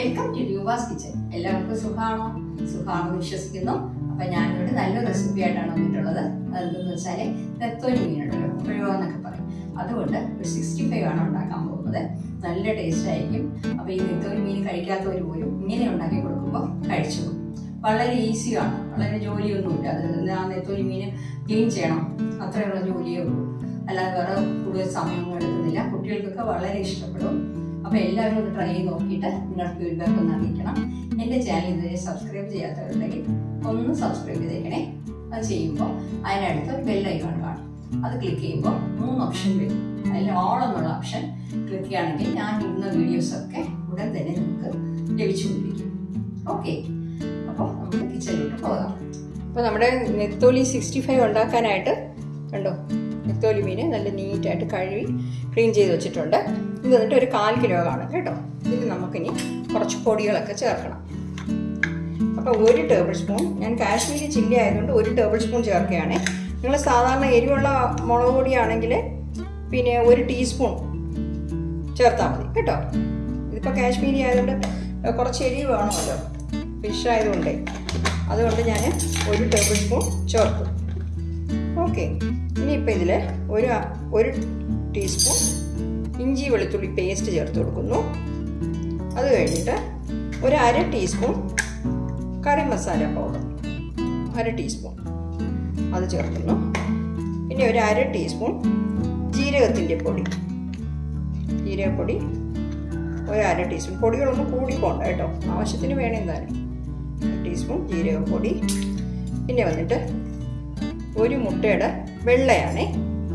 Welcome to Roopa's kitchen എല്ലാവർക്കും സുഖമാണോ സുഖമാണെന്ന് വിശ്വസിക്കുന്നു അപ്പൊ ഞാനിവിടെ നല്ലൊരു റെസിപ്പി ആയിട്ടാണ് വന്നിട്ടുള്ളത് അതെന്തെന്ന് വെച്ചാല് നെത്തോലി മീനുണ്ടല്ലോ പുഴുവ എന്നൊക്കെ പറയും അതുകൊണ്ട് ഒരു സിക്സ്റ്റി ഫൈവ് ആണ് ഉണ്ടാക്കാൻ പോകുന്നത് നല്ല ടേസ്റ്റ് ആയിരിക്കും അപ്പൊ ഈ നെത്തോലി മീൻ കഴിക്കാത്തവർ പോലും ഇങ്ങനെ ഉണ്ടാക്കി കൊടുക്കുമ്പോൾ കഴിച്ചു പോകും. വളരെ ഈസിയാണ് വളരെ ജോലിയൊന്നുമില്ല അത് ആ നെത്തോലി മീൻ ക്ലീൻ ചെയ്യണം അത്രയുള്ള ജോലിയേ ഉള്ളൂ അല്ലാതെ വേറെ കൂടുതൽ സമയമൊന്നും എടുക്കുന്നില്ല കുട്ടികൾക്കൊക്കെ വളരെ ഇഷ്ടപ്പെടും അപ്പൊ എല്ലാവരും ഒന്ന് ട്രൈ ചെയ്ത് നോക്കിയിട്ട് നിങ്ങളുടെ ഫീഡ്ബാക്ക് ഒന്ന് അറിയിക്കണം എന്റെ ചാനൽ ഇതുവരെ സബ്സ്ക്രൈബ് ചെയ്യാത്തവരുണ്ടെങ്കിൽ ഒന്ന് സബ്സ്ക്രൈബ് ചെയ്തേക്കണേ അത് ചെയ്യുമ്പോൾ അതിനടുത്ത് ഒരു ബെൽ ഐക്കൺ കാണും അത് ക്ലിക്ക് ചെയ്യുമ്പോൾ മൂന്ന് ഓപ്ഷൻ വരും അതിൽ ഓൾ എന്നുള്ള ഓപ്ഷൻ ക്ലിക്ക് ചെയ്യുകയാണെങ്കിൽ ഞാൻ ഇടുന്ന വീഡിയോസ് ഒക്കെ ഉടൻ തന്നെ നിങ്ങൾക്ക് ലഭിച്ചുകൊണ്ടിരിക്കും ഓക്കെ അപ്പോൾ നമുക്ക് കിച്ചണിലോട്ട് പോകാം അപ്പോൾ നമ്മുടെ നെത്തോലി സിക്സ്റ്റി ഫൈവ് ഉണ്ടാക്കാനായിട്ട് കണ്ടോ നെത്തോലി മീൻ നല്ല നീറ്റായിട്ട് കഴുകി ക്ലീൻ ചെയ്ത് വെച്ചിട്ടുണ്ട് ഇത് എന്നിട്ട് ഒരു കാൽ കിലോ കാണും കേട്ടോ ഇതിൽ നമുക്കിനി കുറച്ച് പൊടികളൊക്കെ ചേർക്കണം അപ്പോൾ ഒരു ടേബിൾ സ്പൂൺ ഞാൻ കാശ്മീരി ചില്ലി ആയതുകൊണ്ട് ഒരു ടേബിൾ സ്പൂൺ ചേർക്കുകയാണ് നിങ്ങൾ സാധാരണ എരിവുള്ള മുളക് പൊടിയാണെങ്കിൽ പിന്നെ ഒരു ടീസ്പൂൺ ചേർത്താൽ മതി കേട്ടോ ഇതിപ്പോൾ കാശ്മീരി ആയതുകൊണ്ട് കുറച്ച് എരിവ് വേണമല്ലോ ഫിഷ് ആയതുകൊണ്ട് അതുകൊണ്ട് ഞാൻ ഒരു ടേബിൾ സ്പൂൺ ചേർക്കും ഓക്കെ ഇനിയിപ്പോൾ ഇതിൽ ഒരു ഒരു ടീസ്പൂൺ ഇഞ്ചി വെളുത്തുള്ളി പേസ്റ്റ് ചേർത്ത് കൊടുക്കുന്നു അത് കഴിഞ്ഞിട്ട് ഒരു അര ടീസ്പൂൺ കറി മസാല പൗഡർ അര ടീസ്പൂൺ അത് ചേർക്കുന്നു പിന്നെ ഒരു അര ടീസ്പൂൺ ജീരകത്തിൻ്റെ പൊടി ജീരകപ്പൊടി ഒരു അര ടീസ്പൂൺ പൊടികളൊന്നും കൂടി പോണ്ട കേട്ടോ ആവശ്യത്തിന് വേണം എന്തായാലും ടീസ്പൂൺ ജീരകപ്പൊടി പിന്നെ വന്നിട്ട് ഒരു മുട്ടയുടെ വെള്ളയാണേ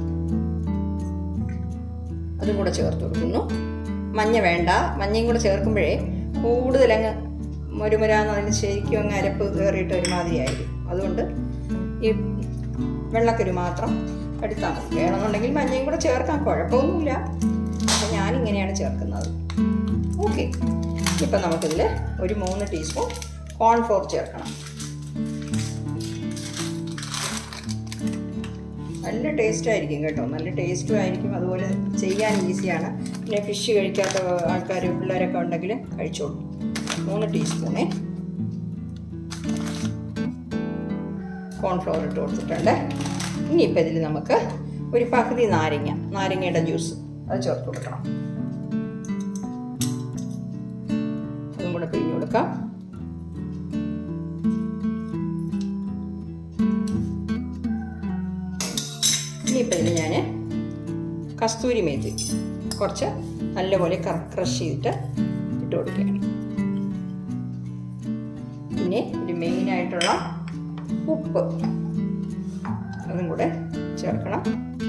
അതും കൂടെ ചേർത്ത് കൊടുക്കുന്നു മഞ്ഞ വേണ്ട മഞ്ഞയും കൂടെ ചേർക്കുമ്പോഴേ കൂടുതൽ അങ്ങ് മുരുമുരാന്ന് അതിന് ശരിക്കും അങ്ങ് അരപ്പ് കയറിയിട്ട് ഒരുമാതിരിയായിരിക്കും അതുകൊണ്ട് ഈ വെള്ളക്കരു മാത്രം എടുത്താൽ മതി വേണമെന്നുണ്ടെങ്കിൽ മഞ്ഞയും കൂടെ ചേർക്കാൻ കുഴപ്പമൊന്നുമില്ല അപ്പം ഞാനിങ്ങനെയാണ് ചേർക്കുന്നത് ഓക്കെ ഇപ്പം നമുക്കിതിൽ ഒരു മൂന്ന് ടീസ്പൂൺ കോൺഫ്ലോർ ചേർക്കണം നല്ല ടേസ്റ്റ് ആയിരിക്കും കേട്ടോ നല്ല ടേസ്റ്റും ആയിരിക്കും അതുപോലെ ചെയ്യാൻ ഈസിയാണ് പിന്നെ ഫിഷ് കഴിക്കാത്ത ആൾക്കാർ പിള്ളേരൊക്കെ ഉണ്ടെങ്കിൽ കഴിച്ചോളൂ മൂന്ന് ടീസ്പൂണേ കോൺഫ്ലവർ ഇട്ട് കൊടുത്തിട്ടുണ്ട് ഇനിയിപ്പോൾ ഇതിൽ നമുക്ക് ഒരു പകുതി നാരങ്ങ നാരങ്ങയുടെ ജ്യൂസ് അത് ചേർത്ത് കൊടുക്കണം അതും കൂടെ പിഴിഞ്ഞ് കൊടുക്കാം ഇനിയിപ്പോൾ ഇതിൽ ഞാൻ കസ്തൂരി മേത്തി കുറച്ച് നല്ലപോലെ ക്രഷ് ചെയ്തിട്ട് ഇട്ട് കൊടുക്കുകയാണ് പിന്നെ ഒരു മെയിനായിട്ടുള്ള ഉപ്പ് അതും കൂടെ ചേർക്കണം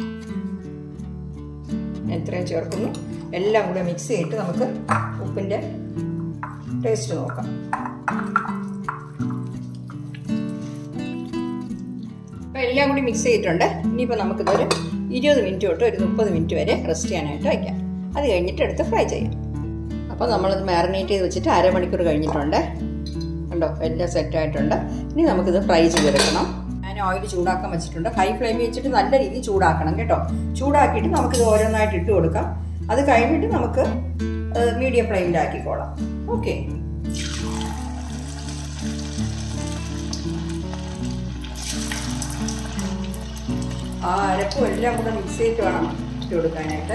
എത്രയും ചേർക്കുന്നു എല്ലാം കൂടെ മിക്സ് ചെയ്തിട്ട് നമുക്ക് ഉപ്പിൻ്റെ ടേസ്റ്റ് നോക്കാം അപ്പോൾ എല്ലാം കൂടി മിക്സ് ചെയ്തിട്ടുണ്ട് ഇനിയിപ്പോൾ നമുക്കിതൊരു ഇരുപത് മിനിറ്റ് തൊട്ട് ഒരു മുപ്പത് മിനിറ്റ് വരെ റെസ്റ്റ് ചെയ്യാനായിട്ട് വയ്ക്കാം അത് കഴിഞ്ഞിട്ട് എടുത്ത് ഫ്രൈ ചെയ്യാം അപ്പോൾ നമ്മളത് മാറിനേറ്റ് ചെയ്ത് വെച്ചിട്ട് അരമണിക്കൂർ കഴിഞ്ഞിട്ടുണ്ട് കണ്ടോ എല്ലാം സെറ്റ് ആയിട്ടുണ്ട് ഇനി നമുക്കിത് ഫ്രൈ ചെയ്തെടുക്കണം ഞാൻ ഓയിൽ ചൂടാക്കാൻ വെച്ചിട്ടുണ്ട് ഹൈ ഫ്ലെയിമിൽ വെച്ചിട്ട് നല്ല രീതിയിൽ ചൂടാക്കണം കേട്ടോ ചൂടാക്കിയിട്ട് നമുക്കിത് ഓരോന്നായിട്ട് ഇട്ട് കൊടുക്കാം അത് കഴിഞ്ഞിട്ട് നമുക്ക് മീഡിയം ഫ്ലെയിമിലാക്കിക്കോളാം ഓക്കെ ആ അരപ്പും എല്ലാം കൂടെ മിക്സ് ചെയ്തിട്ട് വേണം ഇട്ട് കൊടുക്കാനായിട്ട്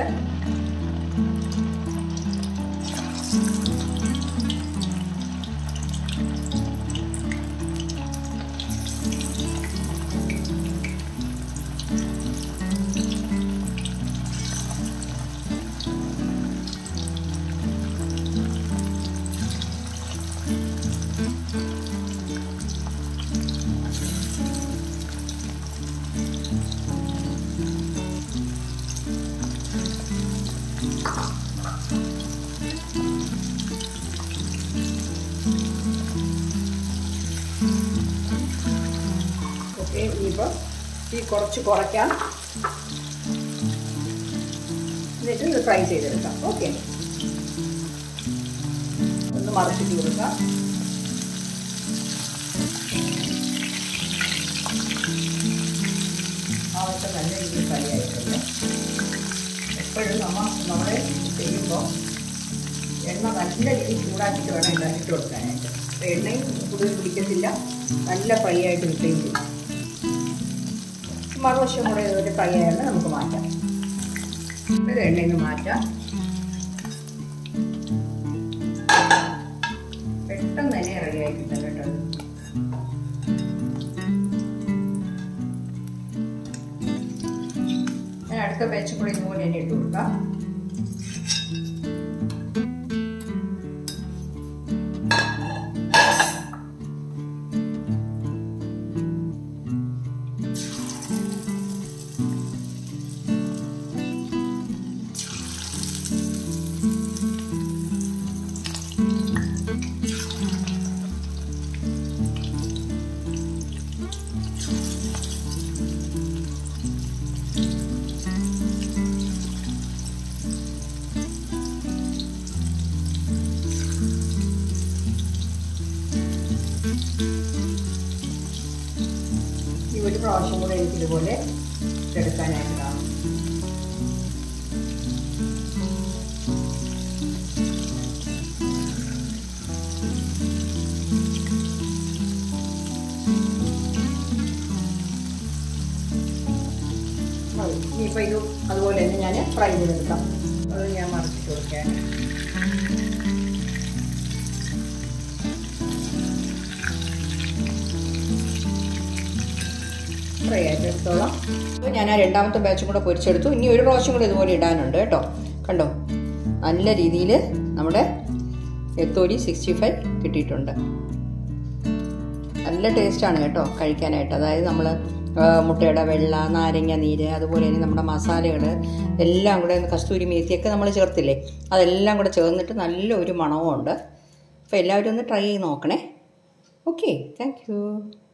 ഓക്കെ ഇനിയിപ്പോൾ തീ കുറച്ച് കുറയ്ക്കാം എന്നിട്ട് ഇത് ഫ്രൈ ചെയ്തെടുക്കാം ഓക്കെ ഒന്ന് മറച്ചിട്ട് കൊടുക്കാം ആവട്ടെ നല്ല രീതിയിൽ ഫ്രൈ ആയിട്ടുണ്ട് എപ്പോഴും നമ്മൾ നമ്മളെ ചെയ്യുമ്പോൾ എണ്ണ നല്ല രീതിയിൽ ചൂടാക്കിയിട്ട് വേണം ഇട്ട് ഇട്ട് കൊടുക്കാനായിട്ട് അപ്പോൾ എണ്ണയും കൂടുതൽ പിടിക്കത്തില്ല നല്ല ഫ്രൈ ആയിട്ട് കിട്ടുകയും ചെയ്യും മറുവശം കൂടെ ഇതുപോലെ ഫ്രൈ ആയാലും നമുക്ക് മാറ്റാം ഇത് എണ്ണയിൽ നിന്ന് മാറ്റാം പെട്ടെന്ന് തന്നെ റെഡി ആയി കിട്ടും കേട്ടോ ഇത്. ഞാൻ അടുത്ത ബാച്ചും കൂടെ ഇതുപോലെ തന്നെ ഇട്ട് കൊടുക്കാം ഈ ഒരു പ്രാവശ്യം കൂടെ എനിക്ക് ഇതുപോലെ എടുക്കാനായിട്ട് കാണും മതി. ഇനിയിപ്പോൾ ഇത് അതുപോലെ തന്നെ ഞാൻ ഫ്രൈ ചെയ്തെടുക്കാം അത് ഞാൻ മറച്ചിട്ട് കൊടുക്കാൻ ഫ്രൈ ആയിട്ട് എടുത്തോളാം അപ്പോൾ ഞാൻ ആ രണ്ടാമത്തെ ബാച്ചും കൂടെ പൊരിച്ചെടുത്തു ഇനി ഒരു പ്രാവശ്യം കൂടെ ഇതുപോലെ ഇടാനുണ്ട് കേട്ടോ കണ്ടോ നല്ല രീതിയിൽ നമ്മുടെ എത്തോലി സിക്സ്റ്റി ഫൈവ് കിട്ടിയിട്ടുണ്ട് നല്ല ടേസ്റ്റാണ് കേട്ടോ കഴിക്കാനായിട്ട് അതായത് നമ്മൾ മുട്ടയുടെ വെള്ള നാരങ്ങ നീര് അതുപോലെ തന്നെ നമ്മുടെ മസാലകൾ എല്ലാം കൂടെ കസ്തൂരി മേത്തിയൊക്കെ നമ്മൾ ചേർത്തില്ലേ അതെല്ലാം കൂടെ ചേർന്നിട്ട് നല്ല ഒരു മണവും ഉണ്ട് അപ്പോൾ എല്ലാവരും ഒന്ന് ട്രൈ ചെയ്ത് നോക്കണേ ഓക്കെ താങ്ക് യു